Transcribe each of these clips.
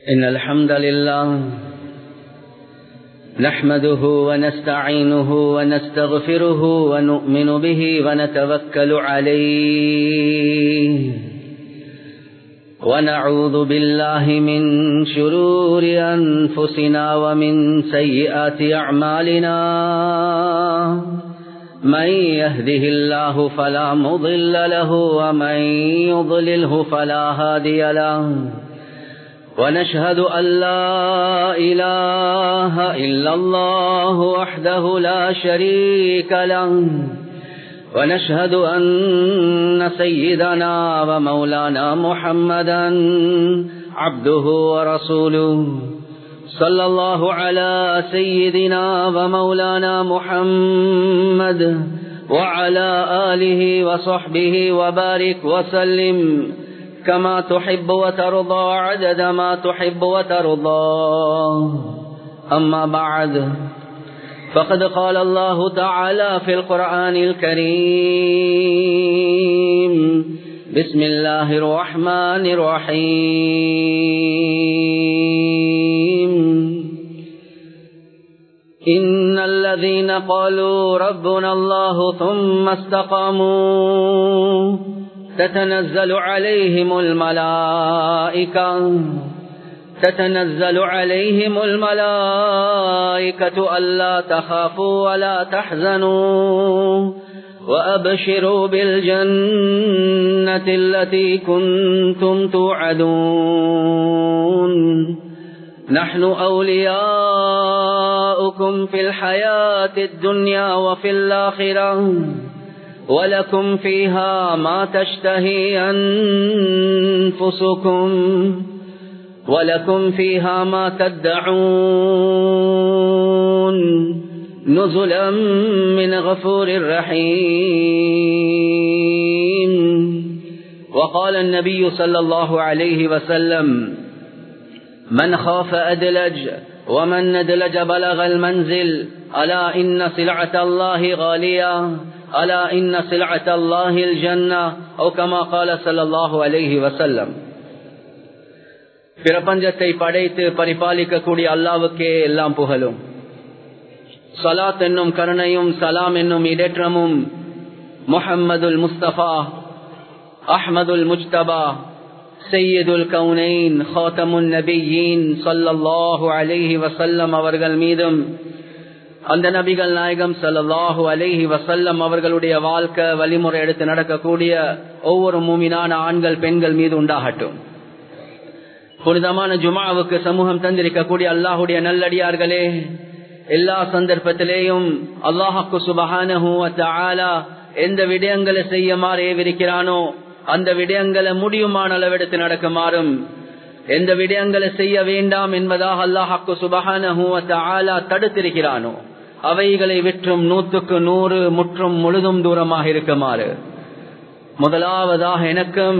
إن الحمد لله نحمده ونستعينه ونستغفره ونؤمن به ونتوكل عليه ونعوذ بالله من شرور أنفسنا ومن سيئات أعمالنا من يهده الله فلا مضل له ومن يضلله فلا هادي له ونشهد أن لا إله إلا الله وحده لا شريك له ونشهد أن سيدنا ومولانا محمدا عبده ورسوله صلى الله على سيدنا ومولانا محمد وعلى آله وصحبه وبارك وسلم كما تحب وترضى عدد ما تحب وترضى أما بعد فقد قال الله تعالى في القرآن الكريم بسم الله الرحمن الرحيم إن الذين قالوا ربنا الله ثم استقاموا تتنزل عليهم الملائكة تتنزل عليهم الملائكة ألا تخافوا ولا تحزنوا وأبشروا بالجنة التي كنتم توعدون نحن أولياؤكم في الحياة الدنيا وفي الآخرة ولكم فيها ما تشتهي أنفسكم ولكم فيها ما تدعون نزلا من غفور رحيم وقال النبي صلى الله عليه وسلم من خاف أدلج ومن ندلج بلغ المنزل ألا إن سلعة الله غالية ألا إن سلعة الله الجنة أو كما قال صلى الله عليه وسلم பிரபஞ்சத்தை படைத்து பரிபாலிக்கக்கூடிய அல்லாவுக்கே எல்லாம் புகழும் சலாத் என்னும் கருணையும் சலாம் என்னும் இடற்றமும் முஹம்மதுல் முஸ்தபா அஹ்மதுல் முஜ்தபா சையதுல் கவுனைன் ஹாத்தமுன் நபியின் சல்லல்லாஹு அலைஹி வசல்லம் அவர்கள் மீதும் அந்த நபிகள் நாயகம் சல்லாஹூ அலைஹி வசல்லம் அவர்களுடைய வாழ்க்கை வழிமுறை எடுத்து நடக்கக்கூடிய ஒவ்வொரு மூமினான ஆண்கள் பெண்கள் மீது உண்டாகட்டும் புனிதமான ஜுமாவுக்கு சமூகம் தந்திருக்கக்கூடிய அல்லாஹுடைய நல்லடியார்களே எல்லா சந்தர்ப்பத்திலேயும் அல்லாஹாக்கு சுபகான எந்த விடயங்களை செய்யுமாறு ஏவிருக்கிறானோ அந்த விடயங்களை முடியுமான அளவெடுத்து நடக்குமாறும் எந்த விடயங்களை செய்ய வேண்டாம் என்பதாக அல்லாஹாக்கு சுபகான தடுத்திருக்கிறானோ அவைகளை விற்றும் நூற்றுக்கு நூறு முற்றும் முழுதும் தூரமாக இருக்குமாறு முதலாவதாக எனக்கும்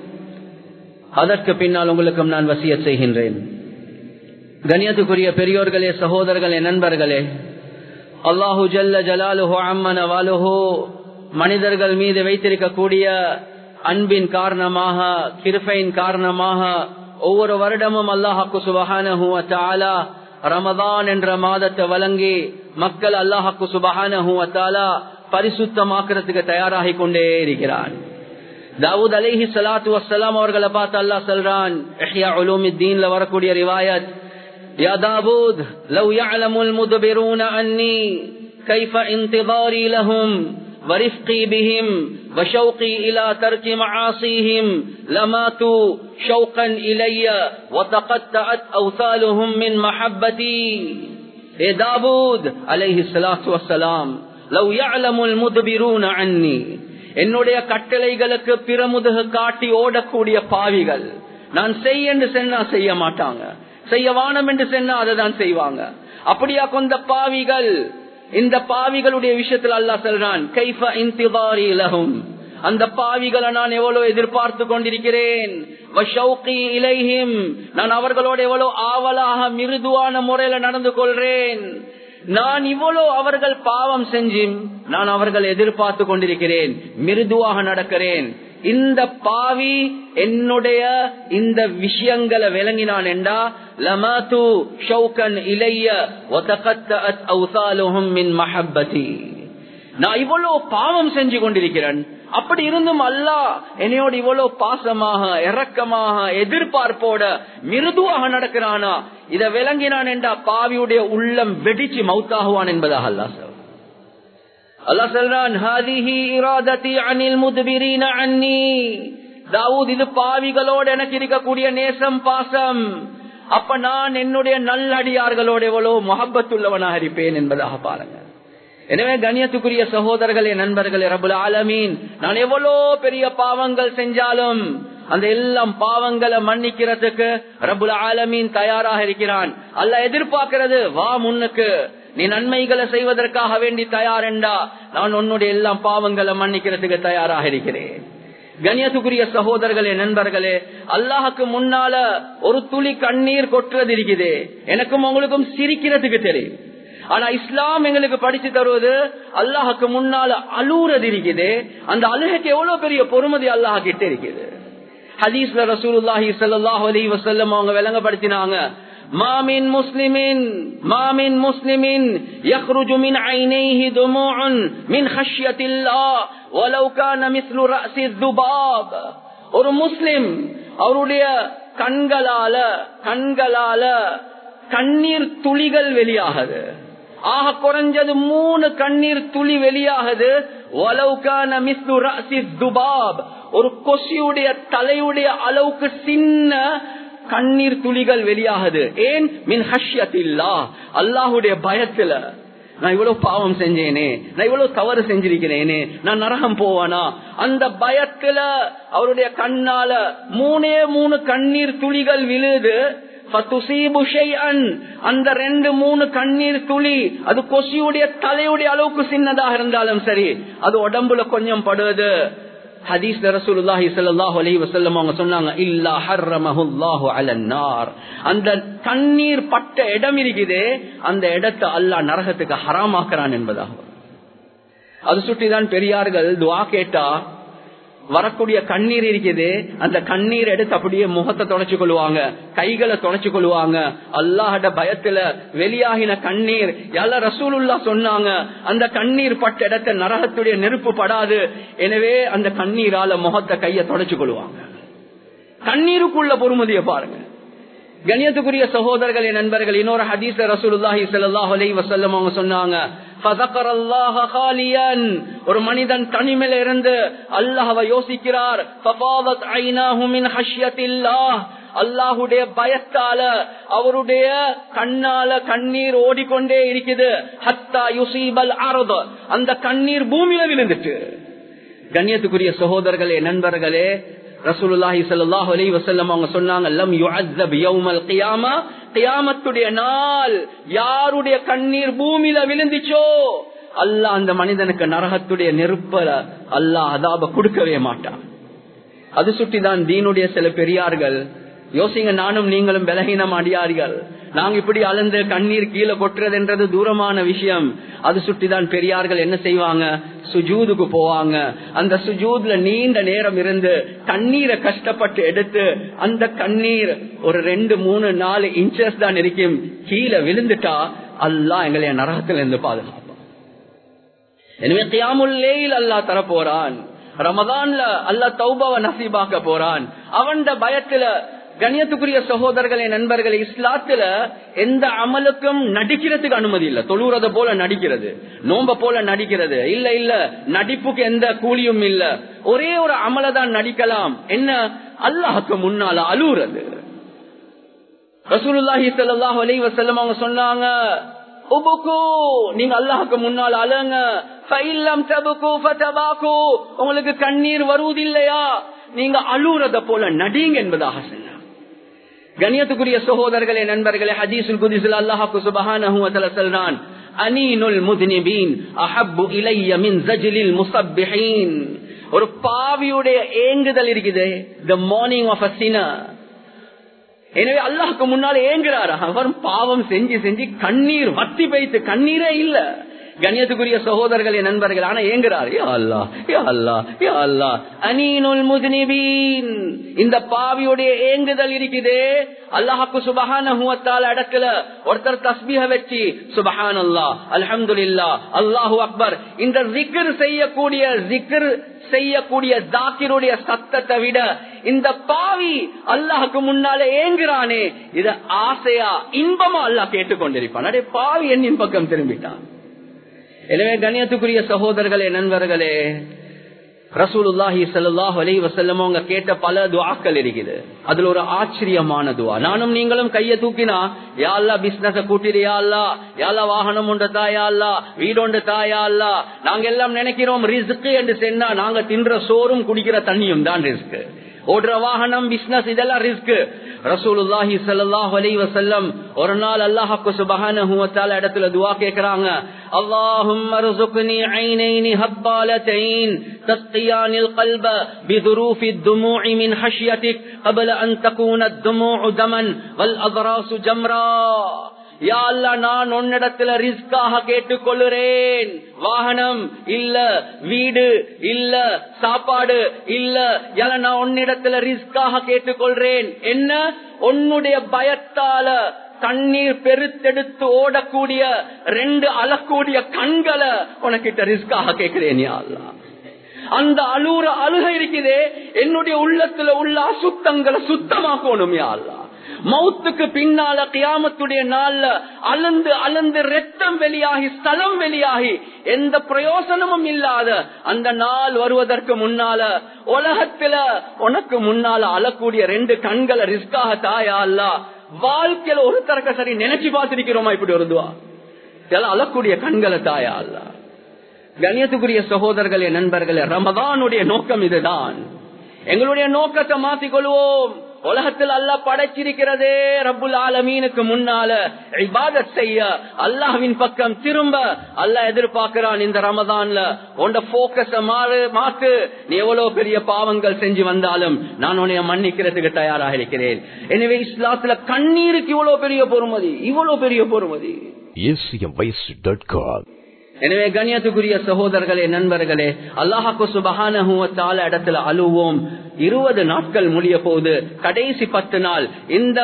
அதற்கு பின்னால் உங்களுக்கும் நான் வசிய செய்கின்றேன் கணியத்துக்குரிய பெரியோர்களே சகோதரர்களே நண்பர்களே அல்லாஹு ஜல்ல ஜலாலுஹோ அம்மன வாலுஹோ மனிதர்கள் மீது வைத்திருக்கக்கூடிய அன்பின் காரணமாக கிருஃபையின் காரணமாக ஒவ்வொரு வருடமும் அல்லாஹாக்கு சுபகான ரமதான் என்ற மாதத்தை வழங்கி மக்கள் அல்லாஹாக்கு சுபகான பரிசுத்தமாக்குறதுக்கு தயாராகி கொண்டே இருக்கிறான் தாவூத் அலிஹி சலாத்து வசலாம் அவர்களை பார்த்து அல்லா சொல்றான் வரக்கூடிய ரிவாயத் يا داود لو يعلم المدبرون أني كيف انتظاري لهم ورفقي بهم وشوقي إلى ترك معاصيهم لماتوا شوقا إلي وتقطعت أوثالهم من محبتي يا داود عليه الصلاة والسلام لو يعلم المدبرون عني என்னுடைய கட்டளைகளுக்கு பிறமுதுகு காட்டி ஓடக்கூடிய பாவிகள் நான் செய்ய என்று சொன்னா செய்ய மாட்டாங்க செய்ய வானம் என்று சொன்னா அதை தான் செய்வாங்க அப்படியா கொண்ட பாவிகள் இந்த பாவிகளுடைய விஷயத்தில் அல்லா சொல்றான் கைஃப இன்திபாரி லகும் அந்த பாவிகளை நான் எவ்வளவு எதிர்பார்த்து கொண்டிருக்கிறேன் இலைஹிம் நான் அவர்களோட எவ்வளவு ஆவலாக மிருதுவான முறையில நடந்து கொள்றேன் நான் இவ்வளவு அவர்கள் பாவம் செஞ்சும் நான் அவர்கள் எதிர்பார்த்து கொண்டிருக்கிறேன் மிருதுவாக நடக்கிறேன் இந்த பாவி என்னுடைய இந்த விஷயங்களை விளங்கினான் என்றா லமது ஷௌகன் இலைய ஒதகத்தஅத் அவுசாலுஹும் மின் மஹப்பதி நான் இவ்வளவு பாவம் செஞ்சு கொண்டிருக்கிறேன் அப்படி இருந்தும் அல்லாஹ் என்னையோடு இவ்வளவு பாசமாக இரக்கமாக எதிர்பார்ப்போட மிருதுவாக நடக்கிறானா இதை விளங்கினான் என்றா பாவியுடைய உள்ளம் வெடிச்சு மௌத்தாகுவான் என்பதாக அல்லாஹ் சொல்றான் அல்லாஹ் சொல்றான் ஹாதிஹி இராததி அனில் முத்பிரீன அன்னி தாவூத் இது பாவிகளோடு எனக்கு இருக்கக்கூடிய நேசம் பாசம் அப்ப நான் என்னுடைய நல்லடியார்களோடு எவ்வளவு முகப்பத்துள்ளவனாக இருப்பேன் என்பதாக பாருங்க எனவே கண்ணியத்துக்குரிய சகோதரர்களே நண்பர்களே ரபுல் ஆலமீன் நான் எவ்வளோ பெரிய பாவங்கள் செஞ்சாலும் அந்த எல்லாம் பாவங்களை மன்னிக்கிறதுக்கு ரபுல் ஆலமீன் தயாராக இருக்கிறான் அல்ல எதிர்பார்க்கிறது வா முன்னுக்கு நீ நன்மைகளை செய்வதற்காக வேண்டி தயார் என்றா நான் உன்னுடைய எல்லாம் பாவங்களை மன்னிக்கிறதுக்கு தயாராக இருக்கிறேன் கண்ணியத்துக்குரிய சகோதரர்களே நண்பர்களே அல்லாஹுக்கு முன்னால ஒரு துளி கண்ணீர் கொட்டுறது இருக்குது எனக்கும் உங்களுக்கும் சிரிக்கிறதுக்கு தெரியும் ஆனா இஸ்லாம் எங்களுக்கு படிச்சு தருவது அல்லாஹுக்கு முன்னால அலூறது இருக்குது அந்த அழுகைக்கு எவ்வளவு பெரிய பொறுமதி அல்லாஹ் கிட்ட இருக்குது ஹதீஸ்ல ரசூலுல்லாஹி ஸல்லல்லாஹு அலைஹி வஸல்லம் அவங்க விளங்கப்படுத்தினாங்க மாமின் முஸ்லிமின் மாமின் முஸ்லிமின் يخرج من عينيه دموع من خشية الله ولو كان مثل رأس الذباب ஒரு முஸ்லிம் அவருடைய கண்களால கண்களால கண்ணீர் துளிகள் வெளியாகுது ஆக குறைஞ்சது மூணு கண்ணீர் துளி வெளியாகுது ஒரு கொசியுடைய தலையுடைய அளவுக்கு சின்ன கண்ணீர் துளிகள் வெளியாகுது ஏன் மின் ஹஷ்யத்தில்லா அல்லாஹுடைய பயத்துல நான் இவ்வளவு பாவம் செஞ்சேனே நான் இவ்வளவு தவறு செஞ்சிருக்கிறேனே நான் நரகம் போவானா அந்த பயத்துல அவருடைய கண்ணால மூணே மூணு கண்ணீர் துளிகள் விழுது அந்த ரெண்டு மூணு கண்ணீர் துளி அது கொசியுடைய தலையுடைய அளவுக்கு சின்னதாக இருந்தாலும் சரி அது உடம்புல கொஞ்சம் படுவது ஹதீஸ்ல ரசூலுல்லாஹி ஸல்லல்லாஹு அலைஹி வஸல்லம் அவங்க சொன்னாங்க இல்லா ஹர்ரமஹுல்லாஹு அலன்னார் அந்த கண்ணீர் பட்ட இடம் இருக்குதே அந்த இடத்தை அல்லாஹ் நரகத்துக்கு ஹராமாக்குறான் என்பதாக அது சுட்டிதான் பெரியார்கள் துவா கேட்டா வரக்கூடிய கண்ணீர் இருக்குது அந்த கண்ணீர் எடுத்து அப்படியே முகத்தை தொடச்சு கொள்வாங்க கைகளை தொடச்சு கொள்வாங்க அல்லாஹட பயத்துல வெளியாகின கண்ணீர் எல்லா ரசூலுல்லா சொன்னாங்க அந்த கண்ணீர் பட்ட இடத்த நரகத்துடைய நெருப்பு படாது எனவே அந்த கண்ணீரால முகத்தை கையை தொடச்சு கொள்வாங்க கண்ணீருக்குள்ள பொறுமதியை பாருங்க கணியத்துக்குரிய சகோதரர்களே நண்பர்கள் இன்னொரு ஹதீஸ் ரசூலுல்லாஹி ஸல்லல்லாஹு அலைஹி வஸல்லம் அவங்க சொன்னாங்க ஒரு மனிதன் தனிமையில இருந்து அல்லாஹவை யோசிக்கிறார் அல்லாஹுடைய பயத்தால அவருடைய கண்ணால கண்ணீர் ஓடிக்கொண்டே இருக்குது ஹத்தா யுசீபல் அரத அந்த கண்ணீர் பூமியில விழுந்துட்டு கண்ணியத்துக்குரிய சகோதரர்களே நண்பர்களே ரசூலுல்லாஹி ஸல்லல்லாஹு அலைஹி வஸல்லம் அவங்க சொன்னாங்க லம் யுஅzzab யௌமல் கியாமா கியாமத்துடைய நாள் யாருடைய கண்ணீர் பூமியில விழுந்துச்சோ அல்லாஹ் அந்த மனிதனுக்கு நரகத்துடைய நெருப்பல அல்லாஹ் அதாப கொடுக்கவே மாட்டான் அது சுட்டிதான் தீனுடைய சில பெரியார்கள் யோசிங்க நானும் நீங்களும் பலகீனம் அடியார்கள் நாங்க இப்படி அலந்து கண்ணீர் கீழே கொட்டுறதுன்றது தூரமான விஷயம் அது சுட்டிதான் பெரியார்கள் என்ன செய்வாங்க சுஜூதுக்கு போவாங்க அந்த சுஜூத்ல நீண்ட நேரம் இருந்து கண்ணீரை கஷ்டப்பட்டு எடுத்து அந்த கண்ணீர் ஒரு ரெண்டு மூணு நாலு இன்ச்சஸ் தான் இருக்கும் கீழே விழுந்துட்டா அல்லாஹ் எங்களை நரகத்துல இருந்து பாதுகாப்பான் எனவே கியாமுல்லேயில் அல்லாஹ் தரப்போறான் ரமதான்ல அல்ல தௌபாவ நசீபாக்க போறான் அவன் பயத்துல கண்ணியத்துக்குரிய சகோதரர்களே நண்பர்களே இஸ்லாத்துல எந்த அமலுக்கும் நடிக்கிறதுக்கு அனுமதி இல்ல தொழுறத போல நடிக்கிறது நோம்ப போல நடிக்கிறது இல்ல இல்ல நடிப்புக்கு எந்த கூலியும் இல்ல ஒரே ஒரு அமலை தான் நடிக்கலாம் என்ன அல்லாஹுக்கு முன்னால அழுறது ரசூலுல்லாஹி ஸல்லல்லாஹு அலைஹி வஸல்லம் அவங்க சொன்னாங்க உபுக்கு நீங்க அல்லாஹுக்கு முன்னால் அழுங்க உங்களுக்கு கண்ணீர் வருவதில்லையா நீங்க அழுறத போல நடிங்க என்பதாக சொன்னார் கண்ணியத்துக்குரிய சகோதரர்களே நண்பர்களே ஹதீசுல் குதிசுல் அல்லாஹாக்கு சுபஹானஹு சொல்றான் அனீனுல் முத்னிபீன் அஹப்பு இலைய மின் ஜஜிலில் முசப்பிஹீன் ஒரு பாவியுடைய ஏங்குதல் இருக்குது the mourning of a sinner எனவே அல்லாஹுக்கு முன்னால் ஏங்குறாரு அவர் பாவம் செஞ்சு செஞ்சு கண்ணீர் வத்தி வைத்து கண்ணீரே இல்ல கண்ணியத்துக்குரிய சகோதரர்களே நண்பர்கள் ஆனா ஏங்குறார் யா அல்லா யா அல்லா யா அல்லா அனீனுல் முதுனிபீன் இந்த பாவியுடைய ஏங்குதல் இருக்குது அல்லாஹாக்கு சுபஹான இடத்துல ஒருத்தர் தஸ்பீக வச்சு சுபஹான் அல்லா அல்ஹம்துலில்லா அல்லாஹு அக்பர் இந்த ஜிக்ர் செய்யக்கூடிய ஜிக்ர் செய்யக்கூடிய ஜாக்கிருடைய சத்தத்தை விட இந்த பாவி அல்லாஹுக்கு முன்னாலே ஏங்குறானே இத ஆசையா இன்பமா அல்லாஹ் கேட்டுக்கொண்டிருப்பான் அடே பாவி என்னின் பக்கம் திரும்பிட்டான் எனவே கண்ணியத்துக்குரிய சகோதரர்களே நண்பர்களே ரசூலுல்லாஹி சல்லாஹ் அலி வசல்லம் அவங்க கேட்ட பல துவாக்கள் இருக்குது அதுல ஒரு ஆச்சரியமான துவா நானும் நீங்களும் கைய தூக்கினா யாழ்லா பிசினஸ கூட்டிரியா அல்லா யாழ்லா வாகனம் உண்டு தாயா அல்லா வீடொண்டு தாயா அல்லா நாங்க எல்லாம் நினைக்கிறோம் ரிஸ்க் என்று சொன்னா நாங்க தின்ற சோறும் குடிக்கிற தண்ணியும் தான் ரிஸ்க் ஓடுற வாகனம் பிசினஸ் இதெல்லாம் ரிஸ்க் ரசூலுல்லாஹி ஸல்லல்லாஹு அலைஹி வஸல்லம் ஒரு நாள் அல்லாஹ்க்கு சுப்ஹானஹு வ தஆலா இடத்துல துஆ கேக்குறாங்க அல்லாஹும்ம ர்சுக்னி ஐனைனி ஹப்பாலத்தைன் تسقيان القلب بظروف الدموع من خشيتك قبل أن تكون الدموع دما والأضراس جمرا யா அல்லா நான் உன்னிடத்துல ரிஸ்காக கேட்டுக்கொள்ளுறேன் வாகனம் இல்ல வீடு இல்ல சாப்பாடு இல்ல எல நான் உன்னிடத்துல ரிஸ்காக கேட்டுக்கொள்றேன் என்ன உன்னுடைய பயத்தால தண்ணீர் பெருத்தெடுத்து ஓடக்கூடிய ரெண்டு அழக்கூடிய கண்களை உனக்கிட்ட ரிஸ்காக கேட்கிறேன் யா அல்லா அந்த அழுற அழுக இருக்குதே என்னுடைய உள்ளத்துல உள்ள அசுத்தங்களை சுத்தமாக்கணும் யா அல்லா மௌத்துக்கு பின்னால கியாமத்துடைய நாள்ல அலந்து அலந்து ரத்தம் வெளியாகி ஸ்தலம் வெளியாகி எந்த பிரயோசனமும் இல்லாத அந்த நாள் வருவதற்கு முன்னால உலகத்துல உனக்கு முன்னால அழக்கூடிய ரெண்டு கண்களை ரிஸ்காக தாயா அல்ல வாழ்க்கையில ஒரு தரக்க சரி நினைச்சு பார்த்திருக்கிறோமா இப்படி ஒரு துவா இதெல்லாம் அழக்கூடிய கண்களை தாயா அல்ல கணியத்துக்குரிய சகோதரர்களே நண்பர்களே ரமதானுடைய நோக்கம் இதுதான் எங்களுடைய நோக்கத்தை மாத்திக் கொள்வோம் உலகத்தில் அல்ல படைச்சிருக்கிறதே ரப்புல் ஆலமீனுக்கு முன்னால இபாதத் செய்ய அல்லாஹ்வின் பக்கம் திரும்ப அல்லாஹ் எதிர்பார்க்கிறான் இந்த ரமதான்ல உண்ட போக்கஸ மாறு மாத்து நீ எவ்வளவு பெரிய பாவங்கள் செஞ்சு வந்தாலும் நான் உன்னைய மன்னிக்கிறதுக்கு தயாராக இருக்கிறேன் எனவே இஸ்லாத்துல கண்ணீருக்கு இவ்வளவு பெரிய பொறுமதி இவ்வளவு பெரிய பொறுமதி acmvoice.com எனவே கண்ணியத்துக்குரிய சகோதரர்களே நண்பர்களே அல்லாஹாக்கு சுபகான இடத்துல அழுவோம் இருபது நாட்கள் முடிய போது கடைசி பத்து நாள் இந்த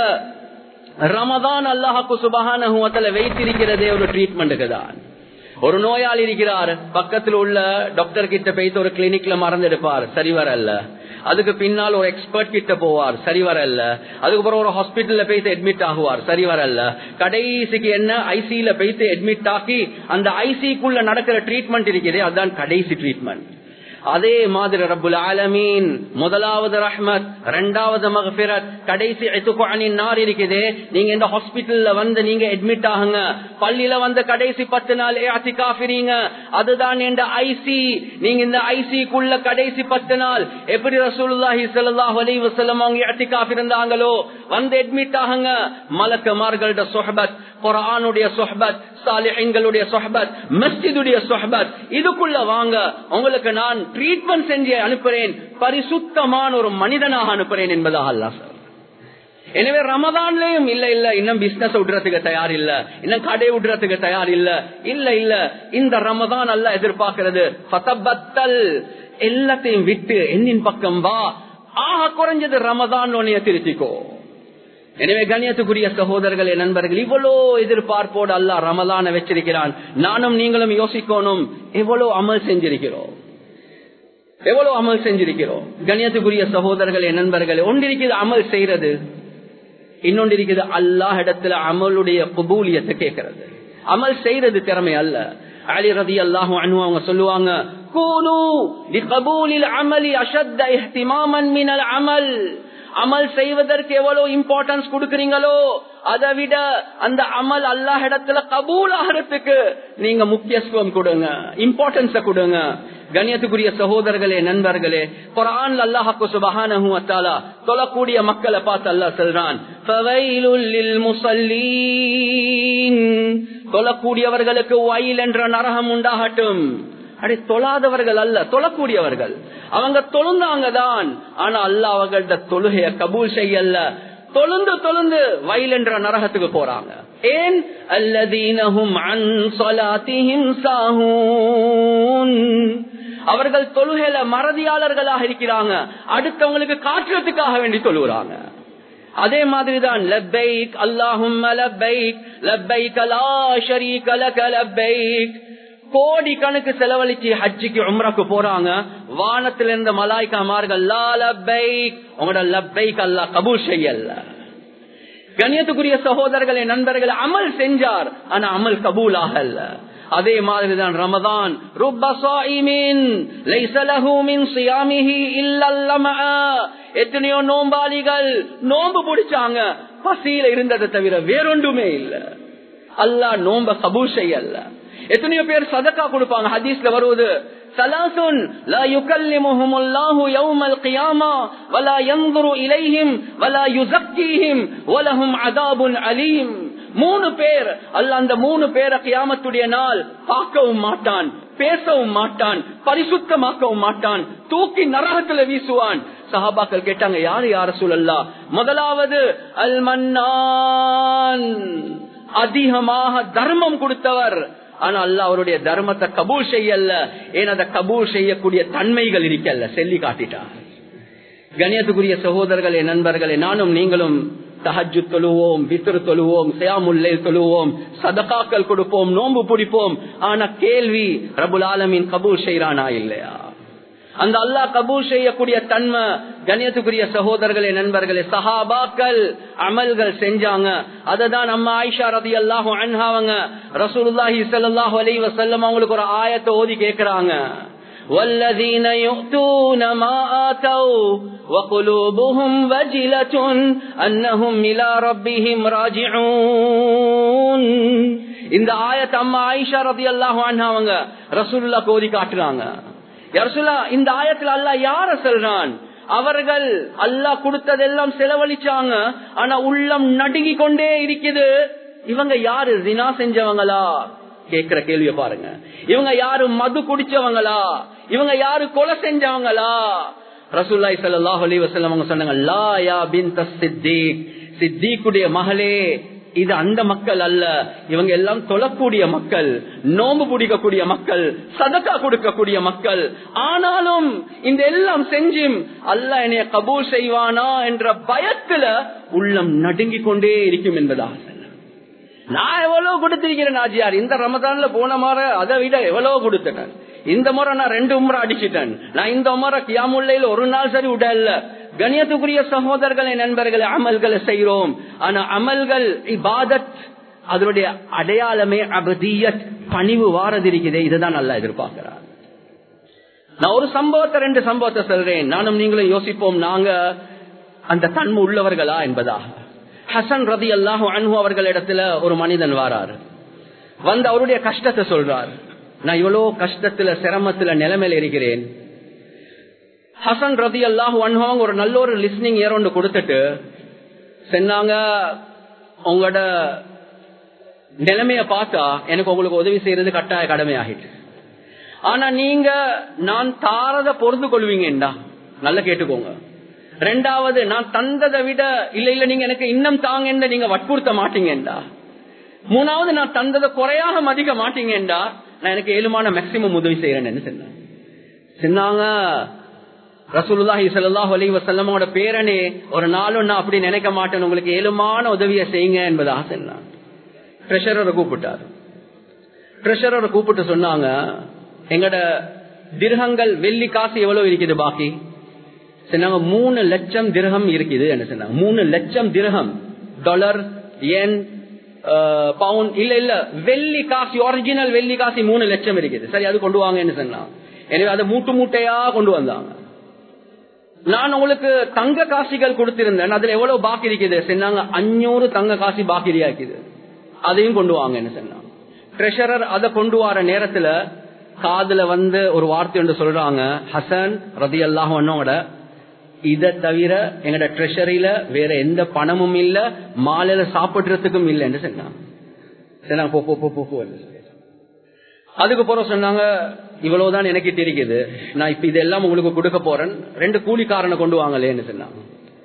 ரமதான் அல்லாஹாக்கு சுபகான வைத்திருக்கிறதே ஒரு ட்ரீட்மெண்ட்டுக்கு தான் ஒரு நோயாளி இருக்கிறார் பக்கத்தில் உள்ள டாக்டர் கிட்ட போயிட்டு ஒரு கிளினிக்ல மறந்தெடுப்பார் சரி வரல அதுக்கு பின்னால் ஒரு எக்ஸ்பர்ட் கிட்ட போவார் சரி வரல அதுக்கப்புறம் ஒரு ஹாஸ்பிட்டல்ல போயிட்டு அட்மிட் ஆகுவார் சரி வரல கடைசிக்கு என்ன ஐசியில போயிட்டு அட்மிட் ஆக்கி அந்த ஐசிக்குள்ள நடக்கிற ட்ரீட்மெண்ட் இருக்குது அதுதான் கடைசி ட்ரீட்மெண்ட் அதே மாதிரி ரப்புல் ஆலமீன் முதலாவது ரஹ்மத் ரெண்டாவது மகபிரத் கடைசி நார் இருக்குது நீங்க இந்த ஹாஸ்பிட்டல்ல வந்து நீங்க அட்மிட் ஆகுங்க பள்ளியில வந்து கடைசி பத்து நாள் காஃபிரீங்க அதுதான் இந்த ஐசி நீங்க இந்த ஐசிக்குள்ள கடைசி பத்து நாள் எப்படி ரசூலுல்லாஹி ஸல்லல்லாஹு அலைஹி வஸல்லம் அவங்க இஅ்திகாஃப் இருந்தாங்களோ வந்து அட்மிட் ஆகுங்க மலக்குமார்களோட சுஹபத் குர்ஆனுடைய சுஹபத் சாலிஹீன்களுடைய சுஹபத் மஸ்ஜிதுடைய சுஹபத் இதுக்குள்ள வாங்க உங்களுக்கு நான் ட்ரீட்மெண்ட் செஞ்சு அனுப்புறேன் பரிசுத்தமான ஒரு மனிதனாக அனுப்புறேன் என்பதாக அல்ல சார் எனவே ரமதான்லயும் இல்ல இல்ல இன்னும் பிசினஸ் விடுறதுக்கு தயார் இல்ல இன்னும் கடை விடுறதுக்கு தயார் இல்ல இல்ல இல்ல இந்த ரமதான் அல்ல எதிர்பார்க்கிறது எல்லாத்தையும் விட்டு என்னின் பக்கம் வா ஆக குறைஞ்சது ரமதான் உன்னைய திருத்திக்கோ எனவே கண்ணியத்துக்குரிய சகோதரர்களே நண்பர்கள் இவ்வளோ எதிர்பார்ப்போடு அல்ல ரமலான வச்சிருக்கிறான் நானும் நீங்களும் யோசிக்கணும் எவ்வளவு அமல் செஞ்சிருக்கிறோம் எவ்வளவு அமல் செஞ்சிருக்கிறோம் கண்ணியத்துக்குரிய சகோதரர்களே நண்பர்களே ஒன்றிருக்கிறது அமல் செய்யறது இன்னொன்று இருக்குது அல்லாஹ் இடத்துல அமலுடைய குபூலியத்தை கேட்கறது அமல் செய்யறது திறமை அல்ல அலி ரதி அல்லாஹு அனு அவங்க சொல்லுவாங்க கூனு லிகபூலில் அமலி அஷத்த இஹ்திமாமன் மினல் அமல் அமல் செய்வதற்கு எவ்வளவு இம்பார்ட்டன்ஸ் கொடுக்கறீங்களோ அதை விட அந்த அமல் அல்லாஹ் இடத்துல கபூல் ஆகிறதுக்கு நீங்க முக்கியத்துவம் கொடுங்க இம்பார்ட்டன்ஸ கொடுங்க கண்ணியத்துக்குரிய சகோதரர்களே நண்பர்களே குரான் அல்லாஹாக்கு சுபஹான தொழக்கூடிய மக்களை பார்த்து அல்லாஹ் சொல்றான் தொழக்கூடியவர்களுக்கு வயல் என்ற நரகம் உண்டாகட்டும் அடே தொழாதவர்கள் அல்ல தொழக்கூடியவர்கள் அவங்க தொழுந்தாங்க தான் ஆனா அல்ல அவர்கள்ட்ட தொழுகைய கபூல் செய்யல தொழுந்து தொழுந்து வயல் என்ற நரகத்துக்கு போறாங்க ஏன் அல்லதீனஹும் அன் ஸலாத்திஹிம் சாஹூன் அவர்கள் தொழுகையில மறதியாளர்களாக இருக்கிறாங்க அடுத்தவங்களுக்கு காட்டுறதுக்காக வேண்டி தொழுகிறாங்க அதே மாதிரிதான் லப்பைக் அல்லாஹும் லப்பைக் லப்பைக் லா ஷரீக லக லப்பைக் கோடி கணக்கு செலவழிச்சு ஹஜ்ஜிக்கு உம்ரக்கு போறாங்க வானத்துல இருந்த மலாய்க்காமார்கள் லா லப்பைக் உங்களோட லப்பைக் அல்லாஹ் கபூல் செய்யல கண்ணியத்துக்குரிய சகோதரர்களை நண்பர்களை அமல் செஞ்சார் ஆனா அமல் கபூல் ஆகல அதே மாதிரிதான் ரமதான் எத்தனையோ நோம்பாளிகள் நோம்பு பிடிச்சாங்க பசியில இருந்ததை தவிர வேறொன்றுமே இல்ல அல்லா நோம்ப கபூல் செய்யல எத்தனையோ பேர் சதக்கா கொடுப்பாங்க ஹதீஸ்ல வருவது சலாசுன் லா யுகல்லிமுஹும் அல்லாஹு யௌமல் கியாமா வலா யன்துரு இலைஹிம் வலா யுஸக்கீஹிம் வலஹும் அதாபுன் அலீம் மூணு பேர் அல்ல அந்த மூணு பேரை கியாமத்துடைய நாள் பார்க்கவும் மாட்டான் பேசவும் மாட்டான் பரிசுத்தமாக்கவும் மாட்டான் தூக்கி நரகத்துல வீசுவான் சஹாபாக்கள் கேட்டாங்க யாரு யார சூழல்லா முதலாவது அல் மன்னான் அதிகமாக தர்மம் கொடுத்தவர் ஆனா அல்ல அவருடைய தர்மத்தை கபூல் செய்யல ஏன் அதை கபூல் செய்யக்கூடிய தன்மைகள் இருக்கல்ல செல்லி காட்டிட்டார் கணியத்துக்குரிய சகோதரர்களே நண்பர்களே நானும் நீங்களும் தஹஜு தொழுவோம் வித்திரு தொழுவோம் சியாமுல்லை தொழுவோம் சதகாக்கள் கொடுப்போம் நோன்பு பிடிப்போம் ஆனா கேள்வி ரபுல் ஆலமின் கபூல் செய்யறானா இல்லையா அந்த அல்லாஹ் கபூல் செய்யக்கூடிய தன்மை கண்ணியத்துக்குரிய சகோதரர்களே நண்பர்களே சஹாபாக்கள் அமல்கள் செஞ்சாங்க அததான் நம்ம ஆயிஷா ரதி அல்லாஹும் அன்ஹாவங்க ரசூலுல்லாஹி ஸல்லல்லாஹு அலைஹி வஸல்லம் அவங்களுக்கு ஒரு ஆயத்தை ஓதி கேக்குறாங்க والذين يؤتون ما آتوا وقلوبهم وجلة أنهم إلى ربهم راجعون இந்த ஆயத் அம்மா ஆயிஷா ரதி அல்லாஹு அவங்க ரசூல்லா கோதி காட்டுறாங்க ரசூல்லா இந்த ஆயத்துல அல்லாஹ் யார சொல்றான் அவர்கள் அல்லாஹ் கொடுத்ததெல்லாம் செலவழிச்சாங்க ஆனா உள்ளம் நடுங்கி கொண்டே இருக்குது இவங்க யாரு தினா செஞ்சவங்களா கேக்குற கேள்விய பாருங்க இவங்க யாரு மது குடிச்சவங்களா இவங்க யாரு கொலை செஞ்சவங்களா ரசூல்லாய் சல்லாஹ் அலி வசல்லம் அவங்க சொன்னாங்க லா யா பின் சித்திக் சித்திக்குடைய மகளே இது அந்த மக்கள் அல்ல இவங்க எல்லாம் தொழக்கூடிய மக்கள் நோம்பு பிடிக்கக்கூடிய மக்கள் சதக்கா கொடுக்கக்கூடிய மக்கள் ஆனாலும் இந்த எல்லாம் செஞ்சும் அல்ல என்னைய கபூல் செய்வானா என்ற பயத்துல உள்ளம் நடுங்கிக் கொண்டே இருக்கும் என்பதாக நான் எவ்வளவு கொடுத்திருக்கிறேன் ஆஜியார் இந்த ரமதான்ல போன முறை அதை விட எவ்வளவு கொடுத்துட்டேன் இந்த முறை நான் ரெண்டு முறை அடிச்சிட்டேன் நான் இந்த முறை கியாமுல்லையில் ஒரு நாள் சரி விடல கணியத்துக்குரிய சகோதரர்களை நண்பர்களை அமல்களை செய்யறோம் ஆனா அமல்கள் இபாதத் அதனுடைய அடையாளமே அபதியத் பணிவு வாரது இருக்குது இதுதான் நல்லா எதிர்பார்க்கிறார் நான் ஒரு சம்பவத்தை ரெண்டு சம்பவத்தை சொல்றேன் நானும் நீங்களும் யோசிப்போம் நாங்க அந்த தன்மை உள்ளவர்களா என்பதாக ஹசன் ரதி அல்லாஹு அன்பு அவர்களிடத்துல ஒரு மனிதன் வாராரு வந்து அவருடைய கஷ்டத்தை சொல்றார் நான் இவ்வளவு கஷ்டத்துல சிரமத்துல நிலைமையில இருக்கிறேன் ஹசன் ரதி அல்லாஹு அன்ஹாங்க ஒரு நல்ல ஒரு லிஸ்னிங் ஏர் ஒன்று கொடுத்துட்டு சொன்னாங்க உங்களோட நிலைமைய பார்த்தா எனக்கு உங்களுக்கு உதவி செய்யறது கட்டாய கடமை ஆகிட்டு ஆனா நீங்க நான் தாரத பொருந்து கொள்வீங்கடா நல்லா கேட்டுக்கோங்க ரெண்டாவது நான் தந்ததை விட இல்ல இல்ல நீங்க எனக்கு இன்னும் தாங்க நீங்க வற்புறுத்த மாட்டீங்கடா மூணாவது நான் தந்ததை குறையாக மதிக்க மாட்டீங்கடா நான் எனக்கு ஏழுமான மேக்சிமம் உதவி செய்யறேன்னு சொன்னேன் சொன்னாங்க ரசூலுல்லாஹி ஸல்லல்லாஹு அலைஹி வஸல்லமோட பேரனே ஒரு நாளும் நான் அப்படி நினைக்க மாட்டேன் உங்களுக்கு ஏழுமான உதவியை செய்யுங்க என்பதாக சொன்னான் ட்ரெஷரரை கூப்பிட்டார் ட்ரெஷரரை கூப்பிட்டு சொன்னாங்க எங்கட திருகங்கள் வெள்ளி காசு எவ்வளவு இருக்குது பாக்கி சொன்னாங்க மூணு லட்சம் திரகம் இருக்குது என்ன சொன்னாங்க மூணு லட்சம் திரகம் டாலர் என் பவுன் இல்ல இல்ல வெள்ளி காசு ஒரிஜினல் வெள்ளி காசு மூணு லட்சம் இருக்குது சரி அது கொண்டு வாங்கன்னு சொன்னாங்க எனவே அதை மூட்டு மூட்டையா கொண்டு வந்தாங்க நான் உங்களுக்கு தங்க காசிகள் கொடுத்திருந்தேன் அதுல எவ்வளவு பாக்கி இருக்குது சொன்னாங்க அஞ்சூறு தங்க காசி பாக்கிரியா இருக்குது அதையும் கொண்டு வாங்கன்னு சொன்னாங்க ட்ரெஷரர் அதை கொண்டு வர நேரத்துல காதுல வந்து ஒரு வார்த்தை ஒன்று சொல்றாங்க ஹசன் ரதி அல்லாஹோட இதை தவிர எங்கட ட்ரெஷரியில வேற எந்த பணமும் இல்ல மாலையில சாப்பிடுறதுக்கும் இல்லைன்னு சொன்னாங்க போ போ போ போ அதுக்கு பிறகு சொன்னாங்க இவ்வளவுதான் எனக்கு தெரியுது நான் இப்ப இதெல்லாம் உங்களுக்கு கொடுக்க போறேன் ரெண்டு கூலிக்காரனை கொண்டு வாங்கலேன்னு சொன்னாங்க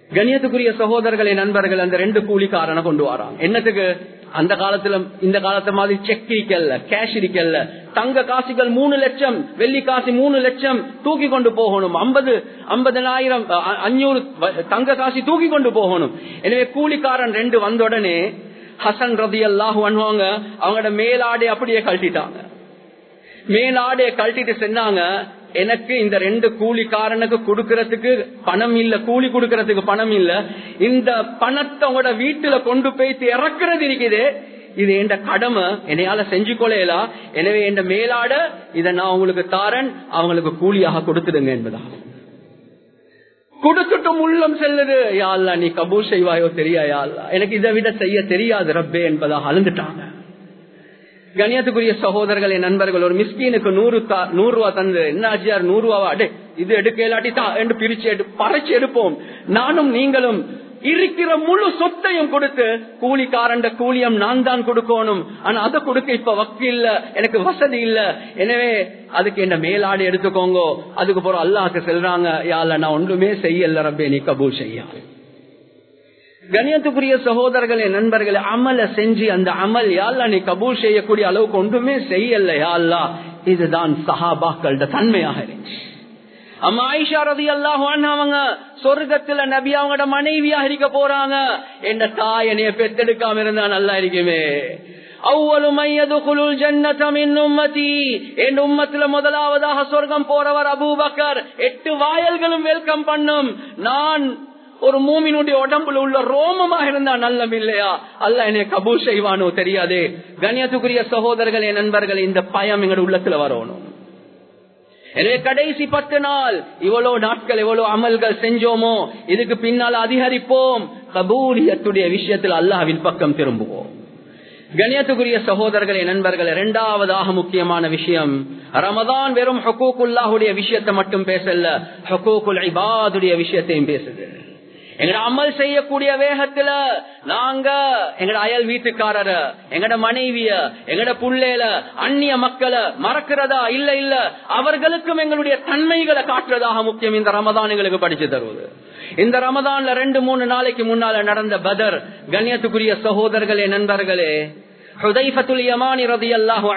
கணியத்துக்குரிய சகோதரர்களை நண்பர்கள் அந்த ரெண்டு கூலிக்காரனை கொண்டு வராங்க என்னத்துக்கு அந்த காலத்துல இந்த காலத்து மாதிரி செக் இருக்கல்ல கேஷ் இருக்கல்ல தங்க காசுகள் மூணு லட்சம் வெள்ளி காசு மூணு லட்சம் தூக்கி கொண்டு போகணும் ஐம்பது ஐம்பதனாயிரம் அஞ்சூறு தங்க காசு தூக்கி கொண்டு போகணும் எனவே கூலிக்காரன் ரெண்டு வந்த உடனே ஹசன் ரதி அல்லாஹ் பண்ணுவாங்க அவங்களோட மேலாடை அப்படியே கழட்டிட்டாங்க மேலாடைய கழட்டிட்டு சொன்னாங்க எனக்கு இந்த ரெண்டு கூலிக்காரனுக்கு கொடுக்கறதுக்கு பணம் இல்ல கூலி கொடுக்கறதுக்கு பணம் இல்ல இந்த பணத்தை உங்களோட வீட்டுல கொண்டு போயிட்டு இறக்குறது இருக்குது இது என் கடமை என்னையால செஞ்சு கொள்ளையலாம் எனவே என் மேலாட இதை நான் உங்களுக்கு தாரன் அவங்களுக்கு கூலியாக கொடுத்துடுங்க என்பதா கொடுத்துட்டும் உள்ளம் செல்லுது யாழ்லா நீ கபூர் செய்வாயோ தெரியா யாழ்லா எனக்கு இதை விட செய்ய தெரியாது ரப்பே என்பதாக அழுந்துட்டாங்க கணியத்துக்குரிய சகோதரர்களே நண்பர்கள் ஒரு மிஸ்கீனுக்கு நூறு நூறு ரூபா தந்து என்ன ஆச்சியார் நூறு ரூபாவா அடே இது எடுக்க இல்லாட்டி தான் என்று பிரிச்சு எடு பறைச்சு எடுப்போம் நானும் நீங்களும் இருக்கிற முழு சொத்தையும் கொடுத்து கூலிக்காரண்ட கூலியம் நான் தான் கொடுக்கணும் ஆனா அதை கொடுக்க இப்ப வக்கு இல்ல எனக்கு வசதி இல்ல எனவே அதுக்கு என்ன மேலாடு எடுத்துக்கோங்க அதுக்கு போற அல்லாஹ்க்கு செல்றாங்க யாழ்ல நான் ஒன்றுமே செய்யல ரப்பே நீ கபூல் செய்ய கணியத்துக்குரிய சகோதரர்களே நண்பர்களே அமல செஞ்சு அந்த அமல் யாழ்லா நீ கபூல் செய்யக்கூடிய அளவுக்கு ஒன்றுமே செய்யல யாழ்லா இதுதான் சஹாபாக்களோட தன்மையாக இருந்துச்சு அம்மா ஐஷா ரதி அல்லாஹ் அவங்க சொர்க்கத்துல நபி அவங்களோட மனைவியா இருக்க போறாங்க என்ற தாய் என்னைய பெத்தெடுக்காம இருந்தா நல்லா இருக்குமே முதலாவதாக சொர்க்கம் போறவர் அபூபக்கர் எட்டு வாயல்களும் வெல்கம் பண்ணும் நான் ஒரு மூமினுடைய உடம்புல உள்ள ரோமமாக இருந்தா நல்லம் இல்லையா அல்ல என்னை கபூல் செய்வானோ தெரியாது கண்ணியத்துக்குரிய சகோதரர்களே நண்பர்கள் இந்த பயம் எங்க உள்ளத்துல வரணும் எனவே கடைசி பத்து நாள் இவ்வளவு நாட்கள் எவ்வளவு அமல்கள் செஞ்சோமோ இதுக்கு பின்னால் அதிகரிப்போம் கபூலியத்துடைய விஷயத்தில் அல்லாஹ்வின் பக்கம் திரும்புவோம் கணியத்துக்குரிய சகோதரர்களே நண்பர்கள் இரண்டாவதாக முக்கியமான விஷயம் ரமதான் வெறும் ஹக்கூக்குல்லாஹுடைய விஷயத்தை மட்டும் பேசல ஹக்கூக்குல் இபாதுடைய விஷயத்தையும் பேசுது எங்கட அமல் செய்யக்கூடிய வேகத்துல நாங்க எங்கட அயல் வீட்டுக்காரர எங்கட மனைவிய எங்கட புள்ளேல அந்நிய மக்களை மறக்கிறதா இல்ல இல்ல அவர்களுக்கும் எங்களுடைய தன்மைகளை காட்டுறதாக முக்கியம் இந்த ரமதான் எங்களுக்கு படிச்சு தருவது இந்த ரமதான்ல ரெண்டு மூணு நாளைக்கு முன்னால நடந்த பதர் கண்ணியத்துக்குரிய சகோதரர்களே நண்பர்களே ஹுதைஃபத்துல் யமானி ரதி அல்லாஹு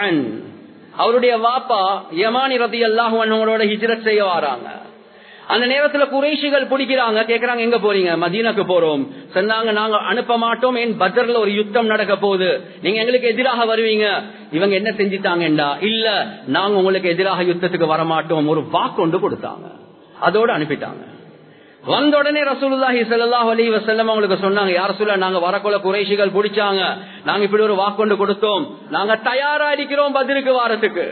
அவருடைய வாப்பா யமானி ரதி அல்லாஹு அவங்களோட ஹிஜ்ரத் செய்ய வராங்க அந்த நேரத்துல குறைஷிகள் பிடிக்கிறாங்க கேக்குறாங்க எங்க போறீங்க மதீனாக்கு போறோம் சொன்னாங்க நாங்க அனுப்ப மாட்டோம் என் பத்ர்ல ஒரு யுத்தம் நடக்க போகுது நீங்க எங்களுக்கு எதிராக வருவீங்க இவங்க என்ன செஞ்சிட்டாங்கடா இல்ல நாங்க உங்களுக்கு எதிராக யுத்தத்துக்கு வரமாட்டோம் ஒரு வாக்கொண்டு கொடுத்தாங்க அதோட அனுப்பிட்டாங்க வந்த உடனே ரசூலுல்லாஹி ஸல்லல்லாஹு அலைஹி வஸல்லம் அவங்களுக்கு சொன்னாங்க யார் சொல்ல நாங்க வரக்குள்ள குறைஷிகள் பிடிச்சாங்க நாங்க இப்படி ஒரு வாக்கொண்டு கொடுத்தோம் நாங்க தயாரா இருக்கிறோம் பதிலுக்கு வாரத்துக்கு